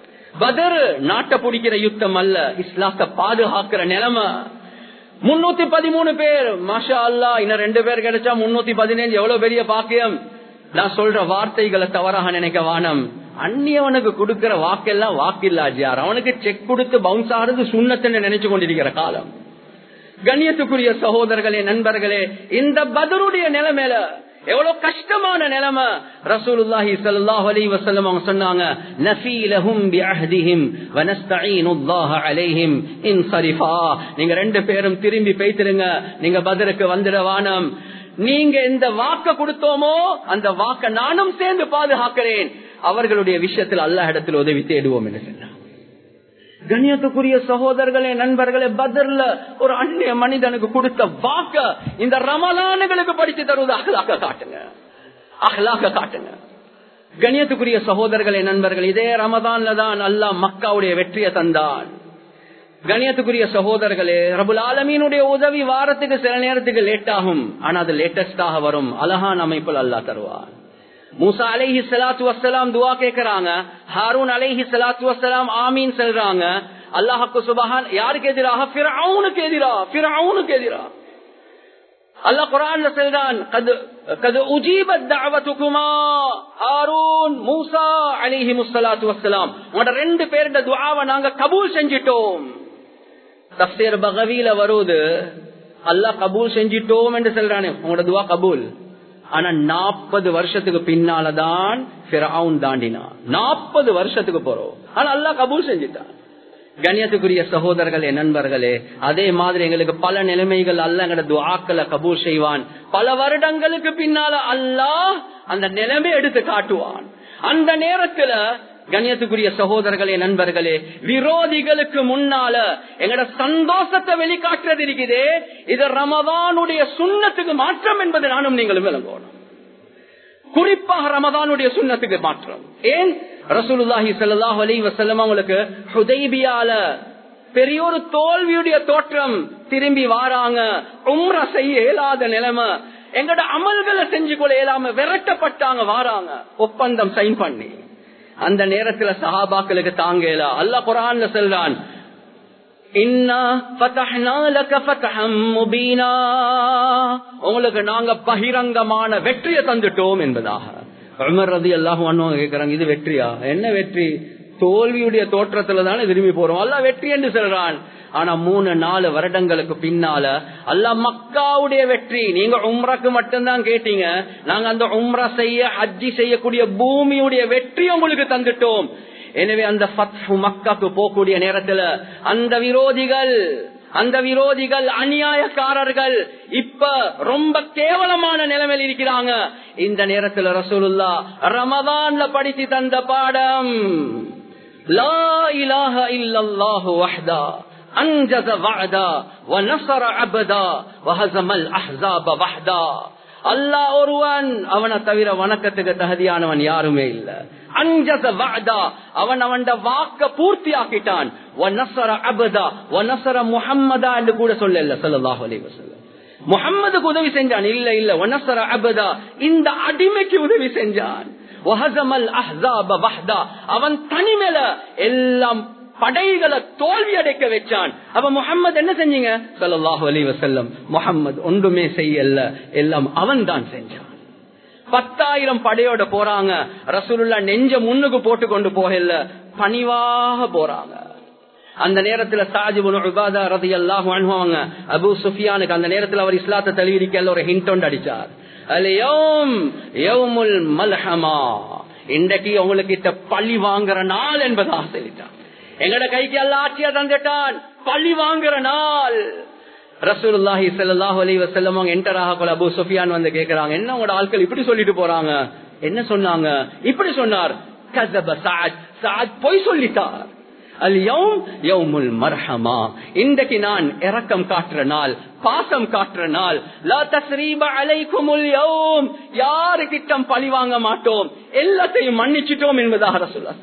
பதர் நாட்டை பிடிக்கிற யுத்தம் அல்ல இஸ்லாத்தை பாதுகாக்கிற நிலைமை முன்னூத்தி பதிமூணு பேர் மாஷா அல்லா இன்னும் ரெண்டு பேர் கிடைச்சா முன்னூத்தி பதினஞ்சு எவ்வளவு பெரிய பாக்கியம் நான் சொல்ற வார்த்தைகளை தவறாக நினைக்க வானம் அந்நியவனுக்கு கொடுக்கிற வாக்கெல்லாம் வாக்கில்லாஜியார் அவனுக்கு செக் கொடுத்து பவுன்ஸ் ஆறது சுண்ணத்துன்னு நினைச்சு கொண்டிருக்கிற காலம் கண்ணியத்துக்குரிய சகோதரர்களே நண்பர்களே இந்த பதருடைய நிலைமையில எவ்வளவு கஷ்டமான நிலைமை ரசூலுல்லாஹி ஸல்லல்லாஹு அலைஹி வஸல்லம் அவங்க சொன்னாங்க நஃபீலஹும் பிஅஹ்திஹிம் வ நஸ்தஈனுல்லாஹ அலைஹிம் இன்சரிஃபா நீங்க ரெண்டு பேரும் திரும்பி பேய்த்திருங்க நீங்க பதருக்கு வந்துட வானம் நீங்க எந்த வாக்க கொடுத்தோமோ அந்த வாக்க நானும் சேர்ந்து பாதுகாக்கிறேன் அவர்களுடைய விஷயத்தில் அல்லாஹ் இடத்தில் உதவி தேடுவோம் என்று சொன்னார் கண்ணியத்துக்குரிய சகோதரர்களே நண்பர்களே பதர்ல ஒரு அந்நிய மனிதனுக்கு கொடுத்த வாக்க இந்த ரமலானுகளுக்கு படித்து தருவது அகலாக்க காட்டுங்க அகலாக்க காட்டுங்க கண்ணியத்துக்குரிய சகோதரர்களே நண்பர்கள் இதே ரமதான்ல தான் அல்லாஹ் மக்காவுடைய வெற்றியை தந்தான் கணியத்துக்குரிய சகோதரர்களே ரபுல் ஆலமீனுடைய உதவி வாரத்துக்கு சில நேரத்துக்கு லேட் ஆகும் ஆனா அது லேட்டஸ்டாக வரும் அழகான அமைப்பில் அல்லா தருவார் மூசா அலைஹி சலாத்து வசலாம் துவா கேட்கிறாங்க ஹாரூன் அலைஹி சலாத்து வசலாம் ஆமீன் செல்றாங்க அல்லாஹுக்கு சுபஹான் யாருக்கு எதிராக பிறவுனுக்கு எதிரா பிறவுனுக்கு எதிரா அல்லாஹ் குரான்ல செல்றான் கது உஜீபத் தஅவதுகுமா ஹாரூன் மூசா அலைஹி முஸ்ஸலாத்து வஸ்ஸலாம் உங்களோட ரெண்டு பேரோட துஆவை நாங்க கபூல் செஞ்சிட்டோம் தஃப்சீர் பகவில வருது அல்லாஹ் கபூல் செஞ்சிட்டோம் என்று சொல்றானே உங்களோட துஆ கபூல் ஆனா நாற்பது வருஷத்துக்கு பின்னாலதான் தாண்டினான் நாற்பது வருஷத்துக்கு போறோம் ஆனா அல்லாஹ் கபூல் செஞ்சிட்டான் கண்ணியத்துக்குரிய சகோதரர்களே நண்பர்களே அதே மாதிரி எங்களுக்கு பல நிலைமைகள் அல்ல எங்கட துவாக்களை கபூர் செய்வான் பல வருடங்களுக்கு பின்னால அல்லாஹ் அந்த நிலைமை எடுத்து காட்டுவான் அந்த நேரத்துல கண்ணியத்துக்குரிய சகோதரர்களே நண்பர்களே விரோதிகளுக்கு முன்னால எங்கட சந்தோஷத்தை வெளிக்காட்டுறது இருக்குதே இது ரமதானுடைய சுண்ணத்துக்கு மாற்றம் என்பது நானும் நீங்களும் விளங்கணும் குறிப்பாக ரமதானுடைய சுண்ணத்துக்கு மாற்றம் ஏன் ரசூலுல்லாஹி ஸல்லல்லாஹு அலைஹி வஸல்லம் அவங்களுக்கு ஹுதைபியால பெரிய ஒரு தோல்வியுடைய தோற்றம் திரும்பி வாராங்க உம்ர செய்ய இயலாத நிலைமை எங்கட அமல்களை செஞ்சு கொள்ள இயலாம விரட்டப்பட்டாங்க வாராங்க ஒப்பந்தம் சைன் பண்ணி அந்த நேரத்துல சஹாபாக்களுக்கு தாங்கலா அல்லாஹ் குரான்ல சொல்றான் உங்களுக்கு நாங்க பகிரங்கமான வெற்றியை தந்துட்டோம் என்பதாக உமர் ரதி அல்லாஹும் கேட்கிறாங்க இது வெற்றியா என்ன வெற்றி தோல்வியுடைய தோற்றத்துல தானே திரும்பி போறோம் அல்ல வெற்றி என்று சொல்றான் ஆனா மூணு நாலு வருடங்களுக்கு பின்னால அல்ல மக்காவுடைய வெற்றி நீங்க உம்ராக்கு மட்டும்தான் கேட்டீங்க நாங்க அந்த உம்ரா செய்ய ஹஜ்ஜி செய்யக்கூடிய பூமியுடைய வெற்றி உங்களுக்கு தந்துட்டோம் எனவே அந்த மக்காக்கு போகக்கூடிய நேரத்துல அந்த விரோதிகள் அந்த விரோதிகள் அநியாயக்காரர்கள் இப்ப ரொம்ப கேவலமான நிலைமையில் இருக்கிறாங்க இந்த நேரத்துல ரசூலுல்லா ரமதான்ல படித்து தந்த பாடம் லா இலாஹ இல்லல்லாஹு வஹ்தா أنجز وعدا ونصر عبدا وهزم الأحزاب وحدا அல்லாஹ் ஒருவன் அவனை தவிர வணக்கத்துக்கு தகுதியானவன் யாருமே இல்ல அஞ்சத வாதா அவன் அவன் வாக்க பூர்த்தி ஆக்கிட்டான் அபதா முஹம்மதா என்று கூட சொல்ல சொல்லலாஹு அலி வசல்லம் முகம்மதுக்கு உதவி செஞ்சான் இல்ல இல்ல ஒனசர அபதா இந்த அடிமைக்கு உதவி செஞ்சான் அவன் தனிமேல எல்லாம் படைகளை தோல்வி அடைக்க வச்சான் அப்ப முகம்மது என்ன செஞ்சீங்க சல்லாஹூ அலி வசல்லம் முகம்மது ஒன்றுமே செய்யல எல்லாம் அவன் தான் செஞ்சான் பத்தாயிரம் படையோட போறாங்க ரசூலுல்லா நெஞ்ச முன்னுக்கு போட்டு கொண்டு போகல பணிவாக போறாங்க அந்த நேரத்துல சாஜிபுன் உபாதா ரதி அல்லாஹ் அனுபவங்க அபு சுஃபியானுக்கு அந்த நேரத்துல அவர் இஸ்லாத்தை தழுவிடிக்கல ஒரு ஹிண்ட் ஒன்று அடிச்சார் மல்ஹமா இன்றைக்கு உங்களுக்கு கிட்ட பழி வாங்குற நாள் என்பதாக சொல்லிட்டான் எங்கட கைக்கு அல்ல ஆட்சியா தந்துட்டான் பழி வாங்குற நாள் ரசூலுல்லாஹி ஸல்லல்லாஹு அலைஹி வஸல்லம் அவங்க என்டர் ஆகக்குள்ள அபூ சுஃபியான் வந்து கேக்குறாங்க என்ன உங்களோட ஆட்கள் இப்படி சொல்லிட்டு போறாங்க என்ன சொன்னாங்க இப்படி சொன்னார் கஸப சஅத் சஅத் பொய் சொல்லிட்டார் இன்றைக்கு நான் இரக்கம் காட்டுற நாள் பாசம் காட்டுற நாள் யாரு கிட்டம் பழி வாங்க மாட்டோம் எல்லாத்தையும் மன்னிச்சிட்டோம் என்பதாக சொல்ல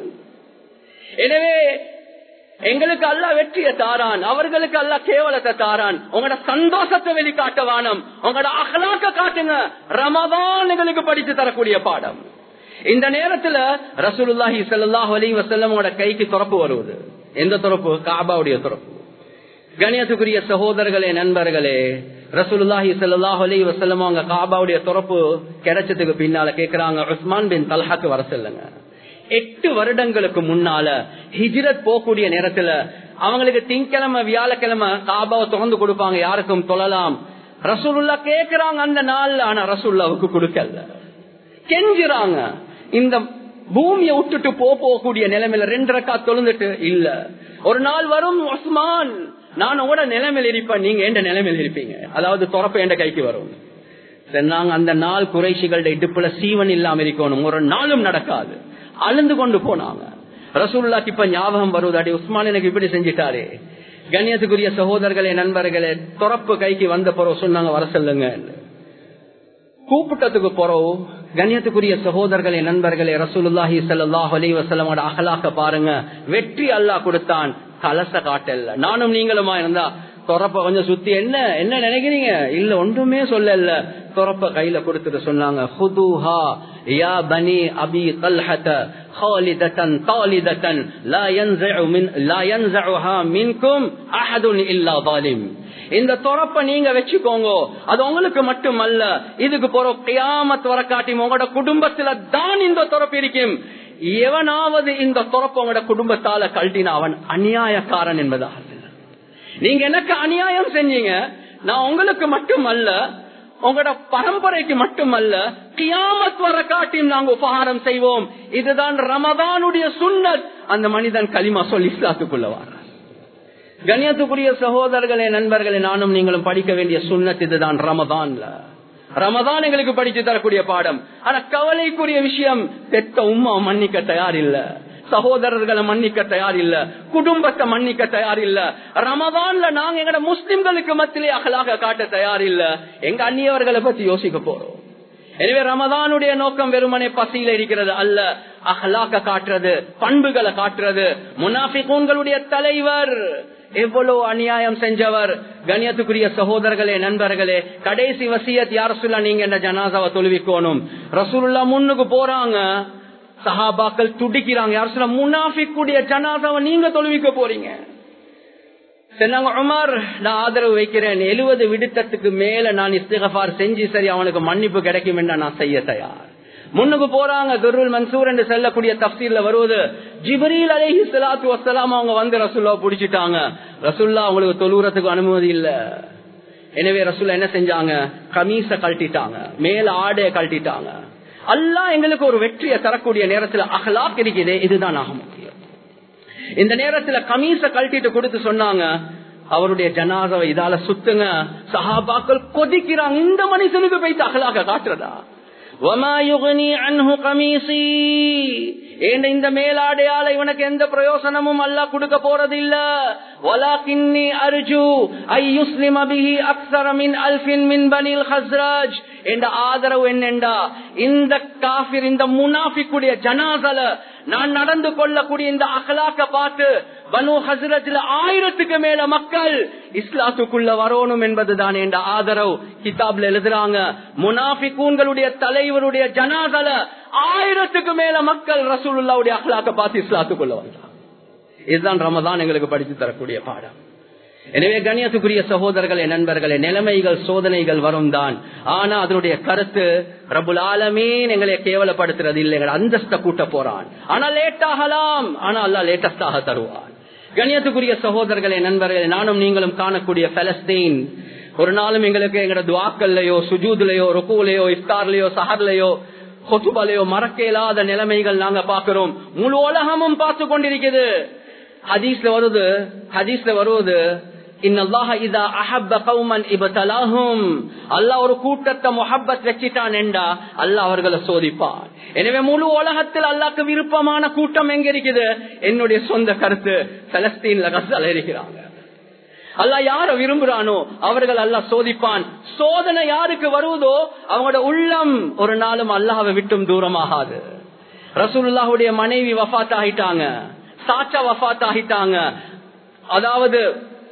எனவே எங்களுக்கு அல்ல வெற்றியை தாரான் அவர்களுக்கு அல்ல கேவலத்தை தாரான் உங்களோட சந்தோஷத்தை வெளிக்காட்ட வானம் உங்களோட அகலாக்க காட்டுங்க ரமதான் எங்களுக்கு படித்து தரக்கூடிய பாடம் இந்த நேரத்துல ரசூலுல்லாஹி சல்லாஹ் அலி வசல்லமோட கைக்கு துறப்பு வருவது எந்த துறப்பு காபாவுடைய துறப்பு கணியத்துக்குரிய சகோதரர்களே நண்பர்களே ரசூலுல்லாஹி சல்லாஹ் அலி வசல்லம் அவங்க காபாவுடைய துறப்பு கிடைச்சதுக்கு பின்னால கேக்குறாங்க உஸ்மான் பின் தல்ஹாக்கு வர சொல்லுங்க எட்டு வருடங்களுக்கு முன்னால ஹிஜ்ரத் போகக்கூடிய நேரத்துல அவங்களுக்கு திங்கிழமை வியாழக்கிழமை காபாவை திறந்து கொடுப்பாங்க யாருக்கும் தொழலாம் ரசூலுல்லா கேக்குறாங்க அந்த நாள்ல ஆனா ரசூல்லாவுக்கு கொடுக்கல கெஞ்சுறாங்க இந்த பூமியை விட்டுட்டு போ போகக்கூடிய நிலைமையில ரெண்டு ரக்கா தொழுந்துட்டு இல்ல ஒரு நாள் வரும் உஸ்மான் நான் உங்களோட நிலைமையில் இருப்பேன் நீங்க எந்த நிலைமையில் இருப்பீங்க அதாவது துறப்பு எந்த கைக்கு வரும் நாங்க அந்த நாள் குறைசிகளுடைய இடுப்புல சீவன் இல்லாம இருக்கணும் ஒரு நாளும் நடக்காது அழுந்து கொண்டு போனாங்க ரசூல்லாக்கு இப்ப ஞாபகம் வருவது அடி உஸ்மான் எனக்கு இப்படி செஞ்சிட்டாரே கண்ணியத்துக்குரிய சகோதரர்களே நண்பர்களே துறப்பு கைக்கு வந்த பிறகு சொன்னாங்க வர சொல்லுங்க கூப்பிட்டதுக்கு பிறகு கண்ணியத்துக்குரிய சகோதரர்களே நண்பர்களே ரசூலுல்லாஹி சல்லாஹ் அலி வசலமோட அகலாக்க பாருங்க வெற்றி அல்லாஹ் கொடுத்தான் கலச காட்டல நானும் நீங்களுமா இருந்தா துறப்ப கொஞ்சம் சுத்தி என்ன என்ன நினைக்கிறீங்க இல்ல ஒன்றுமே சொல்லல துறப்ப கையில கொடுத்துட்டு சொன்னாங்க ஹுதுஹா யா பனி அபி தல்ஹத خالدة طالدة لا ينزع من لا ينزعها منكم أحد إلا ظالم இந்த துறப்ப நீங்க வச்சுக்கோங்க அது உங்களுக்கு மட்டும் அல்ல இதுக்கு போற கியாமத் வர காட்டி உங்களோட குடும்பத்துல தான் இந்த துறப்பு இருக்கும் எவனாவது இந்த துறப்பு உங்களோட குடும்பத்தால கழட்டின அவன் அநியாயக்காரன் என்பதாக நீங்க எனக்கு அநியாயம் செஞ்சீங்க நான் உங்களுக்கு மட்டும் அல்ல உங்களோட பரம்பரைக்கு மட்டுமல்ல கியாமத் வர காட்டியும் நாங்க உபகாரம் செய்வோம் இதுதான் ரமதானுடைய சுண்ணத் அந்த மனிதன் களிமா சொல்லி இஸ்லாத்துக்குள்ள வர கண்ணியத்துக்குரிய சகோதரர்களே நண்பர்களே நானும் நீங்களும் படிக்க வேண்டிய சுண்ணத் இதுதான் ரமதான்ல ரமதான் எங்களுக்கு படிச்சு தரக்கூடிய பாடம் ஆனா கவலைக்குரிய விஷயம் பெத்த உம்மா மன்னிக்க தயார் இல்ல சகோதரர்களை மன்னிக்க தயார் இல்ல குடும்பத்தை மன்னிக்க தயார் இல்ல ரமதான்ல நாங்க எங்கட முஸ்லிம்களுக்கு மத்தியிலே அகலாக காட்ட தயார் இல்ல எங்க அந்நியவர்களை பத்தி யோசிக்க போறோம் எனவே ரமதானுடைய நோக்கம் வெறுமனே பசியில இருக்கிறது அல்ல அகலாக்க காட்டுறது பண்புகளை காட்டுறது முனாஃபிகூன்களுடைய தலைவர் எவ்வளவு அநியாயம் செஞ்சவர் கண்ணியத்துக்குரிய சகோதரர்களே நண்பர்களே கடைசி வசியத் யார் சொல்ல நீங்க என்ன ஜனாசாவை தொழுவிக்கோணும் ரசூலுல்லா முன்னுக்கு போறாங்க சஹாபாக்கள் துடிக்கிறாங்க யார் சொல்ல முனாஃபிக்குடைய ஜனாசாவை நீங்க தொழுவிக்க போறீங்க சொன்னாங்க உமர் நான் ஆதரவு வைக்கிறேன் எழுபது விடுத்தத்துக்கு மேல நான் இஸ்திகபார் செஞ்சு சரி அவனுக்கு மன்னிப்பு கிடைக்கும் என்று நான் செய்ய தயார் முன்னுக்கு போறாங்க துருல் மன்சூர் என்று செல்லக்கூடிய தப்சீர்ல வருவது ஜிபரீல் அலேஹி சலாத்து வசலாம் அவங்க வந்து ரசுல்லா புடிச்சிட்டாங்க ரசுல்லா அவங்களுக்கு தொழுறதுக்கு அனுமதி இல்ல எனவே ரசுல்லா என்ன செஞ்சாங்க கமீச கழட்டிட்டாங்க மேல ஆடைய கழட்டிட்டாங்க அல்லா எங்களுக்கு ஒரு வெற்றியை தரக்கூடிய நேரத்துல அகலாக் இருக்குதே இதுதான் ஆக முக்கியம் இந்த நேரத்துல கமீச கழட்டிட்டு கொடுத்து சொன்னாங்க அவருடைய ஜனாதவை இதால சுத்துங்க சஹாபாக்கள் கொதிக்கிறாங்க இந்த மனுஷனுக்கு போய் அகலாக காட்டுறதா இந்த மேலாடையால இவனுக்கு எந்த பிரயோசனமும் அல்ல கொடுக்க போறது இல்ல வலாக்கின்னி அர்ஜு ஐயுஸ்லிம் அபிஹி அக்ஸரமின் அல்ஃபின் மின் பனில் ஹஸ்ராஜ் என்ற ஆதரவு என்னென்றா இந்த காஃபிர் இந்த முனாஃபிக்குடைய ஜனாசல நான் நடந்து கொள்ளக்கூடிய இந்த அகலாக்க பார்த்து பனு ஹசரத்ல ஆயிரத்துக்கு மேல மக்கள் இஸ்லாத்துக்குள்ள வரணும் என்பதுதான் என்ற ஆதரவு கிதாப்ல எழுதுறாங்க முனாஃபிகூன்களுடைய தலைவருடைய ஜனாதல ஆயிரத்துக்கு மேல மக்கள் ரசூலுல்லாவுடைய அகலாக்க பார்த்து இஸ்லாத்துக்குள்ள வந்தாங்க இதுதான் ரமதான் எங்களுக்கு படித்து தரக்கூடிய பாடம் எனவே கண்ணியத்துக்குரிய சகோதரர்களே நண்பர்களே நிலைமைகள் சோதனைகள் வரும் தான் ஆனா அதனுடைய கருத்து ரபுல் ஆலமீன் எங்களை கேவலப்படுத்துறது இல்லை எங்களை அந்தஸ்த கூட்ட போறான் ஆனா லேட் ஆகலாம் ஆனா அல்ல லேட்டஸ்டாக தருவான் கண்ணியத்துக்குரிய சகோதரர்களே நண்பர்களே நானும் நீங்களும் காணக்கூடிய பலஸ்தீன் ஒரு நாளும் எங்களுக்கு எங்களோட துவாக்கல்லையோ சுஜூதுலையோ ருக்குலையோ இஃப்தார்லயோ சஹர்லையோ கொத்துபாலையோ மறக்க இயலாத நிலைமைகள் நாங்க பாக்குறோம் முழு உலகமும் பார்த்து கொண்டிருக்கிறது ஹதீஸ்ல வருது ஹதீஸ்ல வருவது ஒரு கூட்டத்தை முஹப்பத் வச்சிட்டான் என்றா அல்லா அவர்களை சோதிப்பான் எனவே முழு உலகத்தில் அல்லாக்கு விருப்பமான கூட்டம் எங்க இருக்குது என்னுடைய சொந்த கருத்து பலஸ்தீன்ல கசால இருக்கிறாங்க அல்லா யார விரும்புறானோ அவர்கள் அல்லா சோதிப்பான் சோதனை யாருக்கு வருவதோ அவங்களோட உள்ளம் ஒரு நாளும் அல்லாவை விட்டும் தூரமாகாது ரசூலுல்லாஹுடைய மனைவி வஃத் ஆகிட்டாங்க சாச்சா வஃத் ஆகிட்டாங்க அதாவது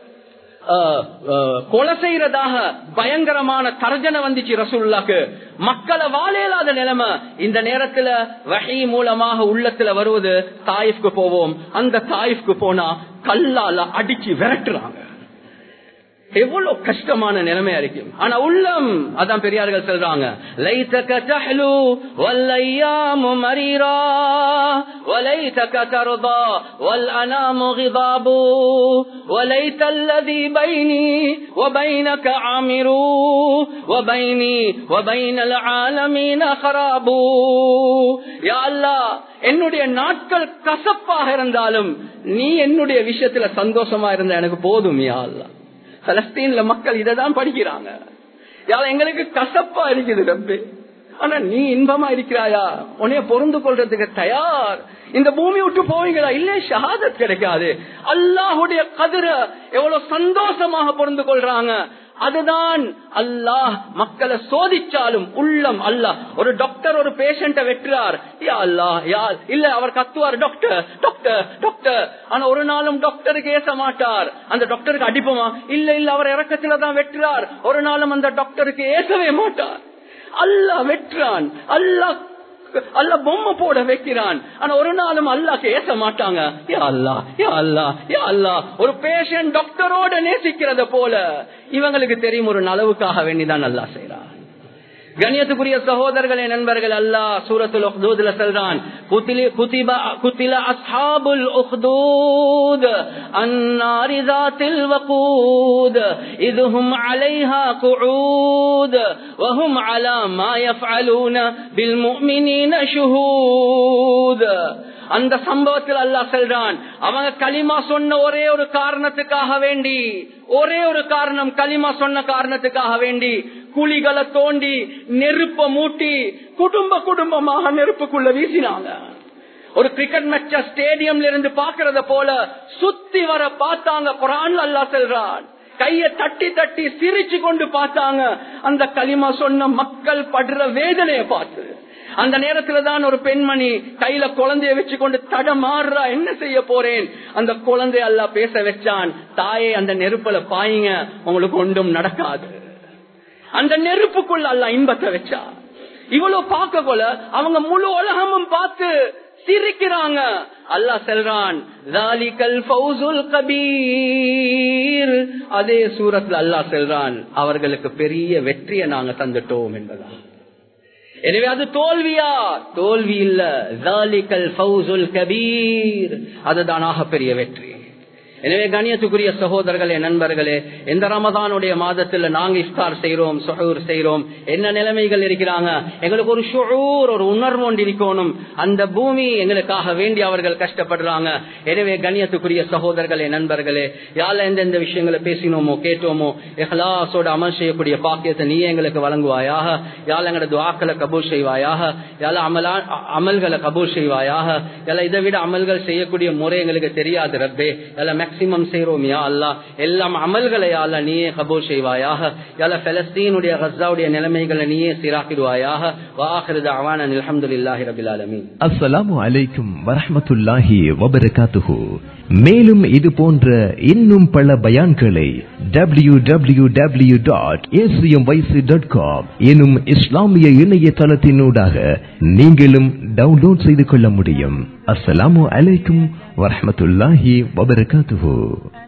கொலை செய்யறதாக பயங்கரமான தர்ஜனை வந்துச்சு ரசூல்லாக்கு மக்களை வாழையில்லாத நிலைமை இந்த நேரத்துல வகை மூலமாக உள்ளத்துல வருவது தாயிஃப்க்கு போவோம் அந்த தாயிஃப்க்கு போனா கல்லால அடிச்சு விரட்டுறாங்க எவ்வளவு கஷ்டமான நிலைமையா இருக்கும் ஆனா உள்ளம் அதான் பெரியார்கள் சொல்றாங்க லைத்தக தஹ்லு வல்லையாமு மரீரா வலைத்தக தர்தா والانام غضاب وليت الذي بيني وبينك عامر وبيني وبين العالمين خراب يا الله என்னுடைய நாட்கள் கசப்பாக இருந்தாலும் நீ என்னுடைய விஷயத்துல சந்தோஷமா இருந்த எனக்கு போதும் யா அல்லாஹ் பலஸ்தீன்ல மக்கள் இததான் படிக்கிறாங்க எங்களுக்கு கசப்பா இருக்குது ரப்பு ஆனா நீ இன்பமா இருக்கிறாயா உன்னைய பொருந்து கொள்றதுக்கு தயார் இந்த பூமி விட்டு போவீங்களா இல்ல ஷஹாதத் கிடைக்காது அல்லாஹுடைய கதிர எவ்வளவு சந்தோஷமாக பொருந்து கொள்றாங்க அதுதான் அல்லாஹ் மக்களை சோதிச்சாலும் உள்ளம் அல்லாஹ் ஒரு டாக்டர் ஒரு பேஷண்ட வெட்டுறார் யா அல்லாஹ் யா இல்ல அவர் கத்துவார் டாக்டர் டாக்டர் டாக்டர் ஆனா ஒரு நாளும் டாக்டருக்கு ஏச மாட்டார் அந்த டாக்டருக்கு அடிப்போமா இல்ல இல்ல அவர் இறக்கத்துல தான் வெட்டுறார் ஒரு நாளும் அந்த டாக்டருக்கு ஏசவே மாட்டார் அல்லாஹ் வெட்டுறான் அல்லாஹ் அல்ல பொம்மை போட வைக்கிறான் ஆனா ஒரு நாளும் அல்லாஹ் ஏச மாட்டாங்க யா அல்லா யா அல்லா யா அல்லா ஒரு பேஷண்ட் டாக்டரோட நேசிக்கிறத போல இவங்களுக்கு தெரியும் ஒரு நலவுக்காக வேண்டிதான் நல்லா செய்யறான் கண்ணியத்துக்குரிய சகோதரர்களே நண்பர்கள் அல்லாஹ் சூரத்துல் உஹ்தூத்ல சொல்றான் குத்தில குத்தில அஸ்ஹாபுல் உஹ்தூத் النار ذات الوقود إذ هم عليها قعود وهم على ما يفعلون بالمؤمنين شهود அந்த சம்பவத்தில் அல்லாஹ் சொல்றான் அவங்க களிமா சொன்ன ஒரே ஒரு காரணத்துக்காக வேண்டி ஒரே ஒரு காரணம் களிமா சொன்ன காரணத்துக்காக வேண்டி குழிகளை தோண்டி நெருப்ப மூட்டி குடும்ப குடும்பமாக நெருப்புக்குள்ள வீசினாங்க ஒரு கிரிக்கெட் மேட்ச ஸ்டேடியம்ல இருந்து பாக்குறத போல சுத்தி வர பார்த்தாங்க குரான் அல்லா செல்றான் கைய தட்டி தட்டி சிரிச்சு கொண்டு பார்த்தாங்க அந்த களிமா சொன்ன மக்கள் படுற வேதனையை பார்த்து அந்த நேரத்துல தான் ஒரு பெண்மணி கையில குழந்தைய வச்சு கொண்டு தடமாறுறா என்ன செய்ய போறேன் அந்த குழந்தை அல்ல பேச வச்சான் தாயே அந்த நெருப்புல பாயுங்க உங்களுக்கு ஒன்றும் நடக்காது அந்த நெருப்புக்குள்ள அல்ல இன்பத்தை வச்சா இவ்வளவு பார்க்க போல அவங்க முழு உலகமும் பார்த்து சிரிக்கிறாங்க அல்லாஹ் செல்றான் அதே சூரத்தில் அல்லாஹ் செல்றான் அவர்களுக்கு பெரிய வெற்றியை நாங்க தந்துட்டோம் என்பதா எனவே அது தோல்வியா தோல்வி இல்ல ஜாலிகல் ஃபவுசுல் கபீர் அதுதான் பெரிய வெற்றி எனவே கணியத்துக்குரிய சகோதரர்களே நண்பர்களே எந்த ரமதானுடைய மாதத்துல நாங்க இஃப்தார் செய்யறோம் சுகூர் செய்யறோம் என்ன நிலைமைகள் இருக்கிறாங்க எங்களுக்கு ஒரு ஷுழூர் ஒரு உணர்வு ஒன்று இருக்கணும் அந்த பூமி எங்களுக்காக வேண்டி அவர்கள் கஷ்டப்படுறாங்க எனவே கண்ணியத்துக்குரிய சகோதரர்களே நண்பர்களே யால எந்தெந்த விஷயங்களை பேசினோமோ கேட்டோமோ எஹ்லாசோட அமல் செய்யக்கூடிய பாக்கியத்தை நீ எங்களுக்கு வழங்குவாயாக யாழ் எங்களோட துவாக்களை கபூல் செய்வாயாக யாழ் அமலா அமல்களை கபூல் செய்வாயாக யாழ் இதை விட அமல்கள் செய்யக்கூடிய முறை எங்களுக்கு தெரியாது ரப்பே யாழ் மேக்சிமம் செய்யறோம் யா அல்லா எல்லாம் அமல்களை அல்ல நீயே கபூல் செய்வாயாக யால பலஸ்தீனுடைய கசாவுடைய நிலைமைகளை நீயே சீராக்கிடுவாயாக வாஹிருது அவான அலமதுல்லாஹி ரபில் ஆலமீன் அஸ்ஸலாமு அலைக்கும் வரஹ்மத்துல்லாஹி வபரகாத்துஹு மேலும் இது போன்ற இன்னும் பல பயான்களை W W W dot dot com எனும் இஸ்லாமிய இணையதளத்தினூடாக நீங்களும் டவுன்லோட் செய்து கொள்ள முடியும் அஸ்ஸலாமு அலைக்கும் வரஹ்மத்துல்லாஹி வபரகாத்துஹு